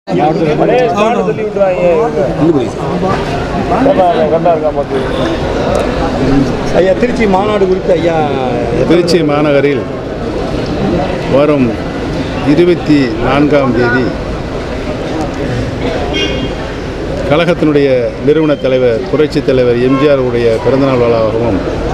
ஐயா திருச்சி மாநாடு குறித்து ஐயா திருச்சி மாநகரில் வரும் இருபத்தி நான்காம் தேதி கழகத்தினுடைய நிறுவன தலைவர் புரட்சித் தலைவர் எம்ஜிஆர் உடைய பிறந்தநாள் விழாவாகவும்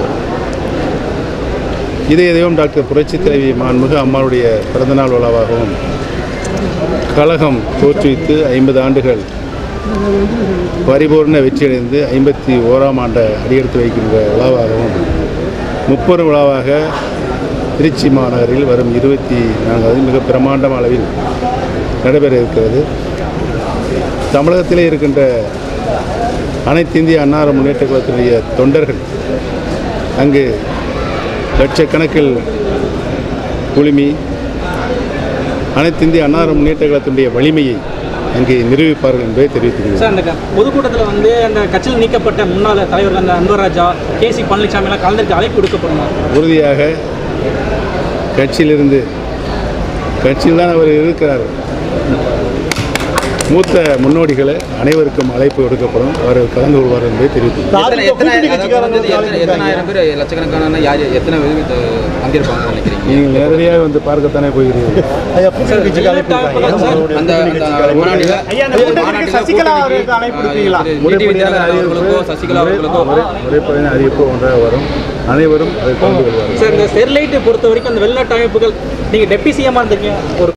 இதய தெய்வம் டாக்டர் புரட்சித் தலைவி மாண்புமிகு அம்மாவுடைய பிறந்தநாள் விழாவாகவும் கழகம் தோற்றுவித்து ஐம்பது ஆண்டுகள் பரிபூர்ண வெற்றியடைந்து ஐம்பத்தி ஓராம் ஆண்டை அடியெடுத்து வைக்கின்ற விழாவாகவும் முப்பெரும் விழாவாக திருச்சி மாநகரில் வரும் இருபத்தி நான்காவது மிக பிரமாண்டம் அளவில் நடைபெற இருக்கிறது தமிழகத்திலே இருக்கின்ற அனைத்து இந்திய அன்னார முன்னேற்ற கழகத்தினுடைய தொண்டர்கள் அங்கு லட்சக்கணக்கில் குழுமி அனைத்து இந்திய அன்னார முன்னேற்ற கழகத்தினுடைய வலிமையை அங்கே நிரூபிப்பார்கள் என்பதை தெரிவித்துள்ளேன் சார் அந்த க- பொதுக்கூட்டத்தில் வந்து அந்த கட்சியில் நீக்கப்பட்ட முன்னாள் தலைவர்கள் அந்த அன்பராஜா கே சி பழனிசாமி எல்லாம் கலந்துருக்கு அழைப்பு விடுக்கப்படுமா உறுதியாக கட்சியிலிருந்து கட்சியில் தான் அவர் இருக்கிறார் மூத்த முன்னோடிகளை அனைவருக்கும் அழைப்பு விடுக்கப்படும் அவர் கலந்து கொள்வார் என்பதை தெரிவித்துள்ளார் எத்தனை எத்தனை அதாவது வந்து எத்தனை எத்தனாயிரம் பேர் லட்சக்கணக்கான யார் எத்தனை பேர் பங்கேற்பாங்கன்னு நினைக்கிறீங்க நீங்கள் நேரடியாக வந்து பார்க்கத்தானே போகிறீர்கள் ஐயா கூட்டணி கட்சிக்கு அழைப்பு இருக்காங்க அந்த அந்த மாநாட்டில் மாநாட்டில் சசிகலா அவர்களுக்கு அழைப்பு விடுப்பீங்களா? வித்யானந்தன் அவர்களுக்கோ சசிகலா அவர்களுக்கோ முறை- முறைப்படியான அறிவிப்பு ஒன்றாக வரும் அனைவரும் அதை கலந்து கொள்வார்கள் சார் இந்த ஸ்டெர்லைட்டை பொறுத்த வரைக்கும் அந்த வெளிநாட்டு அமைப்புகள் நீங்கள் டெப்டி சிஎம்மாக இருந்திருக்கீங்க ஒரு